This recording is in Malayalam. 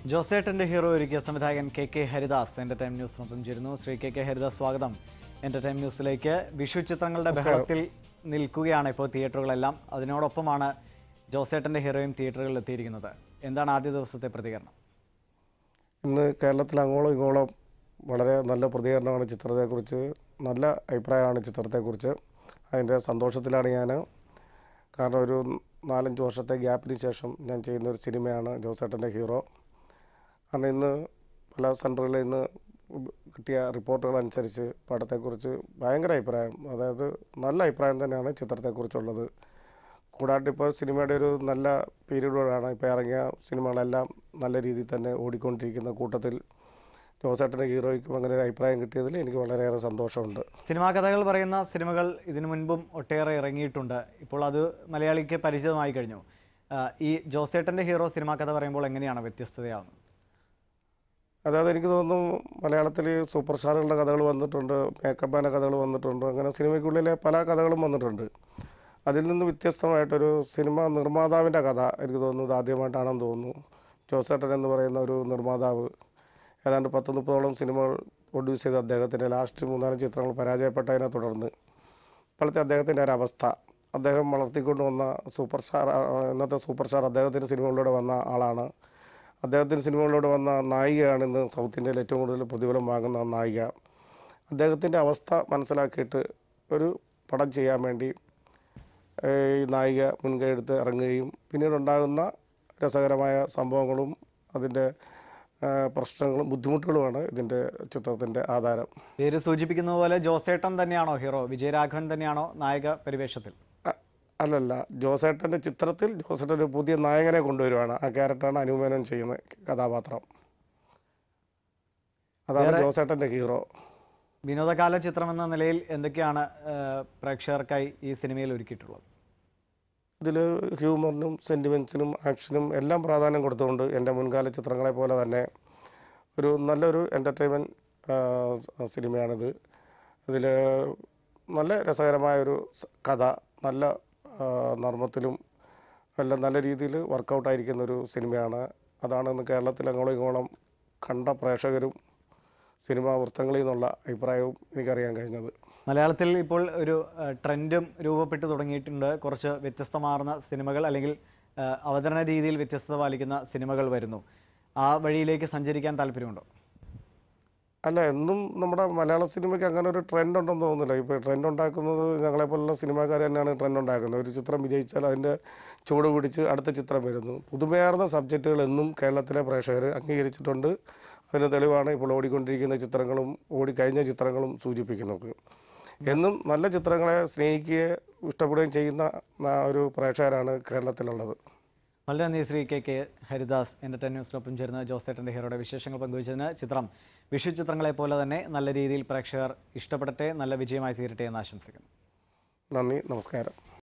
ജോസേട്ടന്റെ ഹീറോ ഒരുക്കിയ സംവിധായകൻ കെ കെ ഹരിദാസ് എന്റർടൈം ന്യൂസിനൊപ്പം ചേരുന്നു ശ്രീ കെ കെ ഹരിദാസ് സ്വാഗതം എന്റർടൈം ന്യൂസിലേക്ക് വിഷു ചിത്രങ്ങളുടെ ബഹളത്തിൽ നിൽക്കുകയാണ് ഇപ്പോൾ തിയേറ്ററുകളെല്ലാം അതിനോടൊപ്പമാണ് ജോസേട്ടന്റെ ഹീറോയും തിയേറ്ററുകളിൽ എത്തിയിരിക്കുന്നത് എന്താണ് ആദ്യ ദിവസത്തെ പ്രതികരണം ഇന്ന് കേരളത്തിൽ അങ്ങോളം ഇങ്ങോളം വളരെ നല്ല പ്രതികരണമാണ് ചിത്രത്തെക്കുറിച്ച് നല്ല അഭിപ്രായമാണ് ചിത്രത്തെക്കുറിച്ച് അതിൻ്റെ സന്തോഷത്തിലാണ് ഞാൻ കാരണം ഒരു നാലഞ്ച് വർഷത്തെ ഗ്യാപ്പിന് ശേഷം ഞാൻ ചെയ്യുന്ന ഒരു സിനിമയാണ് ജോസേട്ടൻ്റെ ഹീറോ കാരണം ഇന്ന് പല സെൻറ്ററുകളിൽ നിന്ന് കിട്ടിയ റിപ്പോർട്ടുകൾ അനുസരിച്ച് പടത്തെക്കുറിച്ച് ഭയങ്കര അഭിപ്രായം അതായത് നല്ല അഭിപ്രായം തന്നെയാണ് ചിത്രത്തെക്കുറിച്ചുള്ളത് കൂടാണ്ട് ഇപ്പോൾ സിനിമയുടെ ഒരു നല്ല പീരീഡുകളാണ് ഇപ്പോൾ ഇറങ്ങിയ സിനിമകളെല്ലാം നല്ല രീതിയിൽ തന്നെ ഓടിക്കൊണ്ടിരിക്കുന്ന കൂട്ടത്തിൽ ജോസേട്ടൻ്റെ ഹീറോയ്ക്കും അങ്ങനെ ഒരു അഭിപ്രായം കിട്ടിയതിൽ എനിക്ക് വളരെയേറെ സന്തോഷമുണ്ട് സിനിമാ കഥകൾ പറയുന്ന സിനിമകൾ ഇതിനു മുൻപും ഒട്ടേറെ ഇറങ്ങിയിട്ടുണ്ട് ഇപ്പോൾ അത് മലയാളിക്ക് പരിചിതമായി കഴിഞ്ഞു ആ, ഈ ജോസേട്ടന്റെ ഹീറോ സിനിമാ കഥ പറയുമ്പോൾ എങ്ങനെയാണ് വ്യത്യസ്തതയാവുന്നത് അതായത് എനിക്ക് തോന്നുന്നു മലയാളത്തിൽ സൂപ്പർ സ്റ്റാറുകളുടെ കഥകൾ വന്നിട്ടുണ്ട് മേക്കപ്പ് മാന കഥകൾ വന്നിട്ടുണ്ട് അങ്ങനെ സിനിമയ്ക്കുള്ളിലെ പല കഥകളും വന്നിട്ടുണ്ട് അതിൽ നിന്ന് വ്യത്യസ്തമായിട്ടൊരു സിനിമ നിർമ്മാതാവിൻ്റെ കഥ എനിക്ക് തോന്നുന്നു ഇത് ആദ്യമായിട്ടാണെന്ന് തോന്നുന്നു ജോസേട്ടൻ എന്ന് പറയുന്ന ഒരു നിർമ്മാതാവ് ഏതാണ്ട് പത്ത് മുപ്പതോളം സിനിമകൾ പ്രൊഡ്യൂസ് ചെയ്ത അദ്ദേഹത്തിൻ്റെ ലാസ്റ്റ് മൂന്നാല് ചിത്രങ്ങൾ പരാജയപ്പെട്ടതിനെ തുടർന്ന് ഇപ്പോഴത്തെ അദ്ദേഹത്തിൻ്റെ ഒരവസ്ഥ അദ്ദേഹം വളർത്തിക്കൊണ്ട് വന്ന സൂപ്പർ സ്റ്റാർ ആ, ഇന്നത്തെ സൂപ്പർ സ്റ്റാർ അദ്ദേഹത്തിൻ്റെ സിനിമകളിലൂടെ വന്ന ആളാണ് അദ്ദേഹത്തിൻ്റെ സിനിമകളിലൂടെ വന്ന നായികയാണ് ഇന്ന് സൗത്ത് ഇന്ത്യയിൽ ഏറ്റവും കൂടുതൽ പ്രതിഫലം വാങ്ങുന്ന നായിക അദ്ദേഹത്തിൻ്റെ അവസ്ഥ മനസ്സിലാക്കിയിട്ട് ഒരു പടം ചെയ്യാൻ വേണ്ടി ഏഹ്, ഈ നായിക മുൻകൈ എടുത്ത് ഇറങ്ങുകയും പിന്നീട് ഉണ്ടാകുന്ന രസകരമായ സംഭവങ്ങളും അതിൻ്റെ ഏഹ്, പ്രശ്നങ്ങളും ബുദ്ധിമുട്ടുകളുമാണ് ഇതിൻ്റെ ചിത്രത്തിൻ്റെ ആധാരം പേര് സൂചിപ്പിക്കുന്ന പോലെ ജോസേട്ടൻ തന്നെയാണോ ഹീറോ വിജയരാഘവൻ തന്നെയാണോ നായക പരിവേഷത്തിൽ അ- അല്ലല്ല ജോസേട്ടൻ്റെ ചിത്രത്തിൽ ജോസേട്ടൻ ഒരു പുതിയ നായകനെ കൊണ്ടുവരുവാണ് ആ ക്യാരക്ടറാണ് അനുമേനോൻ ചെയ്യുന്ന കഥാപാത്രം അതാണ് ജോസേട്ടൻ്റെ ഹീറോ വിനോദകാല ചിത്രമെന്ന നിലയിൽ എന്തൊക്കെയാണ് ആ, പ്രേക്ഷകർക്കായി ഈ സിനിമയിൽ ഒരുക്കിയിട്ടുള്ളത് ഇതിൽ ഹ്യൂമറിനും സെൻറ്റിമെൻസിനും ആക്ഷനും എല്ലാം പ്രാധാന്യം കൊടുത്തുകൊണ്ട് എൻ്റെ മുൻകാല ചിത്രങ്ങളെ പോലെ തന്നെ ഒരു നല്ലൊരു എൻ്റർടൈൻമെൻറ്റ് സിനിമയാണിത് ഇതിൽ നല്ല രസകരമായ ഒരു സ് കഥ നല്ല ആ, നർമ്മത്തിലും എല്ലാം നല്ല രീതിയിൽ വർക്കൗട്ടായിരിക്കുന്ന ഒരു സിനിമയാണ് അതാണ് ഇന്ന് കേരളത്തിൽ അങ്ങോളം ഇങ്ങോളം കണ്ട പ്രേക്ഷകരും സിനിമാ വൃത്തങ്ങളിൽ നിന്നുള്ള അഭിപ്രായവും എനിക്കറിയാൻ കഴിഞ്ഞത് മലയാളത്തിൽ ഇപ്പോൾ ഒരു ആ, ട്രെൻഡും രൂപപ്പെട്ടു തുടങ്ങിയിട്ടുണ്ട് കുറച്ച് വ്യത്യസ്തമാർന്ന സിനിമകൾ അല്ലെങ്കിൽ ആ, അവതരണ രീതിയിൽ വ്യത്യസ്തത പാലിക്കുന്ന സിനിമകൾ വരുന്നു ആ വഴിയിലേക്ക് സഞ്ചരിക്കാൻ താല്പര്യമുണ്ടോ അല്ല എന്നും നമ്മുടെ മലയാള സിനിമയ്ക്ക് അങ്ങനെ ഒരു ട്രെൻഡ് ഉണ്ടെന്ന് തോന്നുന്നില്ല ഇപ്പോൾ ട്രെൻഡ് ഉണ്ടാക്കുന്നത് ഞങ്ങളെപ്പോലുള്ള സിനിമാക്കാർ തന്നെയാണ് ട്രെൻഡ് ഉണ്ടാക്കുന്നത് ഒരു ചിത്രം വിജയിച്ചാൽ അതിൻ്റെ ചുവട് പിടിച്ച് അടുത്ത ചിത്രം വരുന്നു പുതുമയാർന്ന സബ്ജക്റ്റുകൾ എന്നും കേരളത്തിലെ പ്രേക്ഷകർ അംഗീകരിച്ചിട്ടുണ്ട് അതിന് തെളിവാണ് ഇപ്പോൾ ഓടിക്കൊണ്ടിരിക്കുന്ന ചിത്രങ്ങളും ഓടിക്കഴിഞ്ഞ ചിത്രങ്ങളും സൂചിപ്പിക്കുന്നത് എന്നും നല്ല ചിത്രങ്ങളെ സ്നേഹിക്കുകയും ഇഷ്ടപ്പെടുകയും ചെയ്യുന്ന ആ, ഒരു പ്രേക്ഷകരാണ് കേരളത്തിലുള്ളത് വളരെ നന്ദി Shri K K Haridas entertain ന്യൂസിനൊപ്പം ചേർന്ന ജോസേട്ടൻ്റെ ഹീറോയുടെ വിശേഷങ്ങൾ പങ്കുവച്ചതിന് ചിത്രം വിഷു ചിത്രങ്ങളെ പോലെ തന്നെ നല്ല രീതിയിൽ പ്രേക്ഷകർ ഇഷ്ടപ്പെടട്ടെ നല്ല വിജയമായി തീരട്ടെ എന്ന് ആശംസിക്കുന്നു നന്ദി നമസ്കാരം